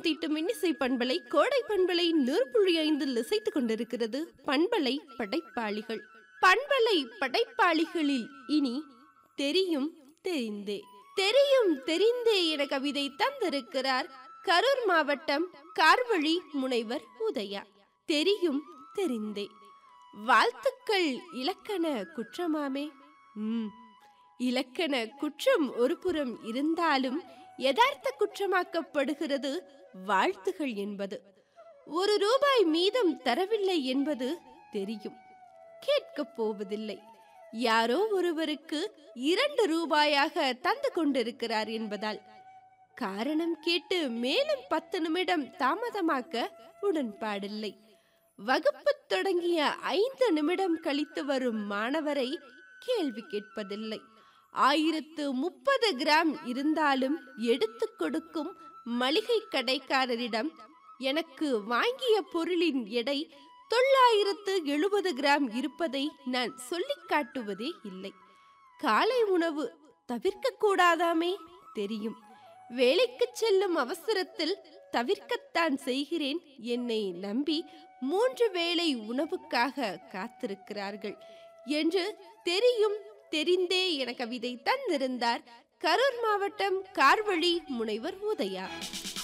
தீட்டும் இன்னிசை பண்பலை கோடை பண்பலை நூற்புள்ளி ஐந்தில் இசைத்துக் கொண்டிருக்கிறது பண்பலை படைப்பாளிகள் பண்பலை படைப்பாளிகளில் இனி தெரியும் தெரிந்தே தெரியும் தெரிந்தே என கவிதை தந்திருக்கிறார் கரூர் மாவட்டம் கார்வழி முனைவர் உதயா தெரியும் தெரிந்தே வாழ்த்துக்கள் இலக்கண குற்றமாமே ம் இலக்கண குற்றம் ஒரு புறம் இருந்தாலும் யதார்த்த குற்றமாக்கப்படுகிறது வாழ்த்துகள் என்பது ஒரு ரூபாய் மீதம் தரவில்லை என்பது தெரியும் கேட்கப் போவதில்லை யாரோ ஒருவருக்கு இரண்டு ரூபாயாக தந்து கொண்டிருக்கிறார் என்பதால் காரணம் கேட்டு மேலும் பத்து நிமிடம் தாமதமாக்க உடன்பாடில்லை வகுப்பு தொடங்கிய ஐந்து நிமிடம் கழித்து வரும் மாணவரை கேள்வி கேட்பதில்லை ஆயிரத்து முப்பது கிராம் இருந்தாலும் எடுத்து கொடுக்கும் மளிகை கடைக்காரரிடம் எனக்கு வாங்கிய பொருளின் எடை தொள்ளாயிரத்து எழுபது கிராம் இருப்பதை நான் சொல்லிக் காட்டுவதே இல்லை காலை உணவு தவிர்க்க கூடாதாமே தெரியும் வேலைக்கு செல்லும் அவசரத்தில் தவிர்க்கத்தான் செய்கிறேன் என்னை நம்பி மூன்று வேளை உணவுக்காக காத்திருக்கிறார்கள் என்று தெரியும் தெரிந்தே என கவிதை தந்திருந்தார் கரூர் மாவட்டம் கார்வழி முனைவர் உதயா